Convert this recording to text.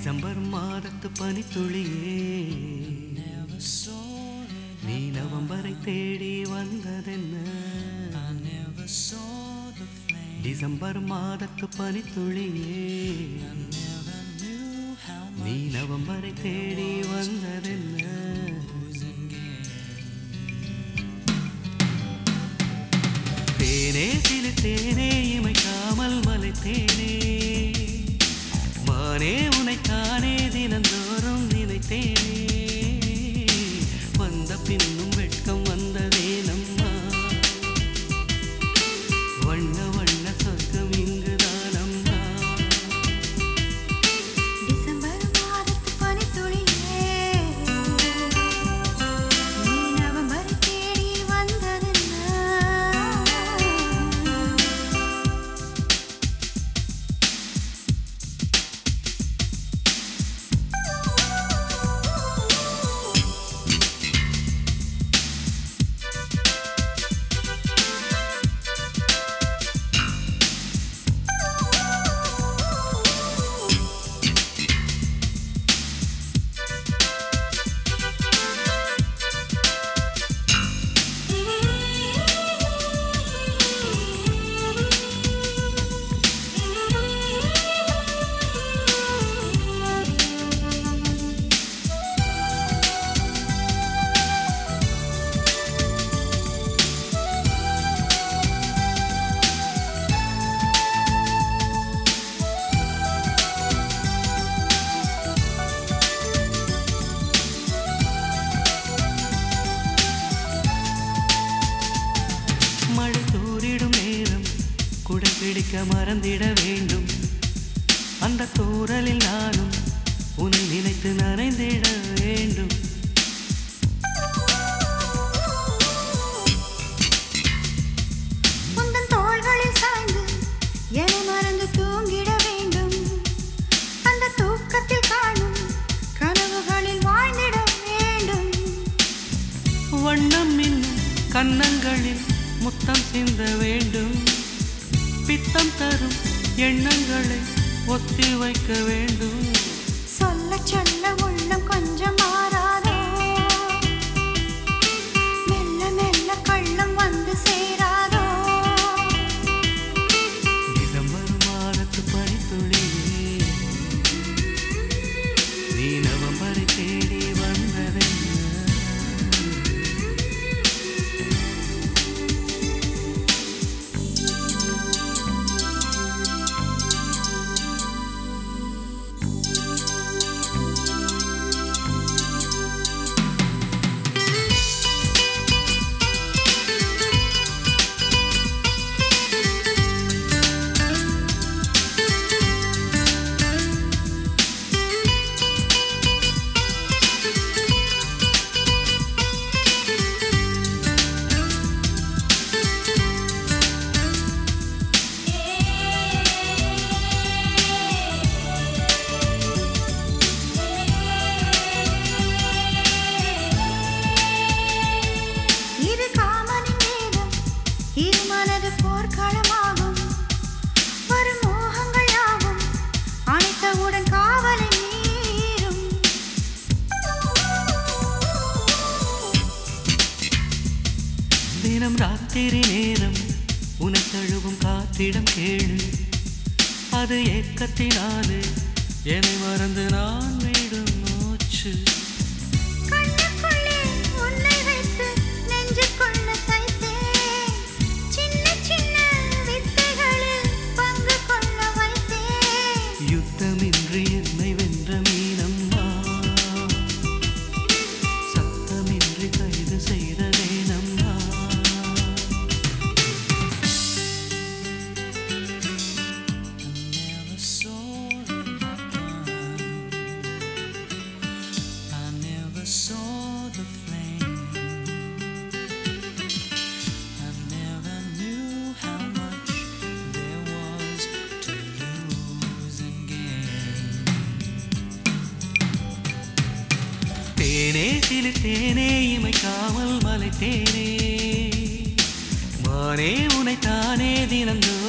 December மாதத்து பனித்துளியே Never saw it, நீ நவம்பரை தேடி வந்ததென்ன I never saw the flame. December மாதத்து பனித்துளியே Never knew how நீ நவம்பரை தேடி வந்ததென்ன much in game. தேனே சிலு தேனே இமைக்காமல் மலைத்தேனே மானே உனைத்தானே தினந்தோறும் நினைத்தேனே வந்த பின்னும் வெட்கம் வந்ததே நம்மா வண்ண வண்ண சொர்க்கம் இங்குதான் அம்மா டிசம்பர் மாதத்து பனித்துளியே நீ நவம்பர் தேடி வந்ததென்ன மழை தூரிடும் நேரம் குடை பிடிக்க மறந்திட வேண்டும் அந்த தூரலில் நானும் உன்னை நினைத்து நனைந்திட வேண்டும் உந்தன் தோள்களில் சாய்ந்து என்னை மறந்து தூங்கிட வேண்டும் அந்த தூக்கத்தில் காணும் கனவுகளில் வாழ்ந்திட வேண்டும் வண்ணம் இன்னும் கன்னங்களில் முத்தம் சிந்த வேண்டும் பித்தம் தரும் எண்ணங்களை ஒத்தி வைக்க வேண்டும் சொல்ல சொல்ல உள்ளம் கொஞ்சம் மாறாதோ மெல்ல மெல்ல கள்ளம் வந்து சேராதோ டிசம்பர் மாதத்து பனித்துளியே நீ நவம்பரை தேடி வந்ததென்ன இது காமனின் வேதம் இரு மனது போர்க்களமாகும் வரும் மோகங்கள் யாவும் அணைத்தவுடன் காவலை மீறும் தினம் ராத்திரி நேரம் உனை தழுவும் காற்றிடம் கேளு அது ஏக்கத்தினாலே என்னை மறந்து நான் விடும் மூச்சு கண்ணுக்குள்ளே உன்னை வைத்து நெஞ்சுக்குள்ள தைத்தேன் சின்ன சின்ன வித்தைகளில் பங்கு கொள்ள வைத்தேன் யுத்தமின்றி என்னை வென்ற மீனம்மா சத்தமின்றி கைது செய்ததேனம்மா Never saw it happen. I never saw the flame. I never knew how much there was to lose and gain. தேனே சிலு தேனே இமைக்காமல் மலைத்தேனே மானே உனைத்தானே தினந்தோறும்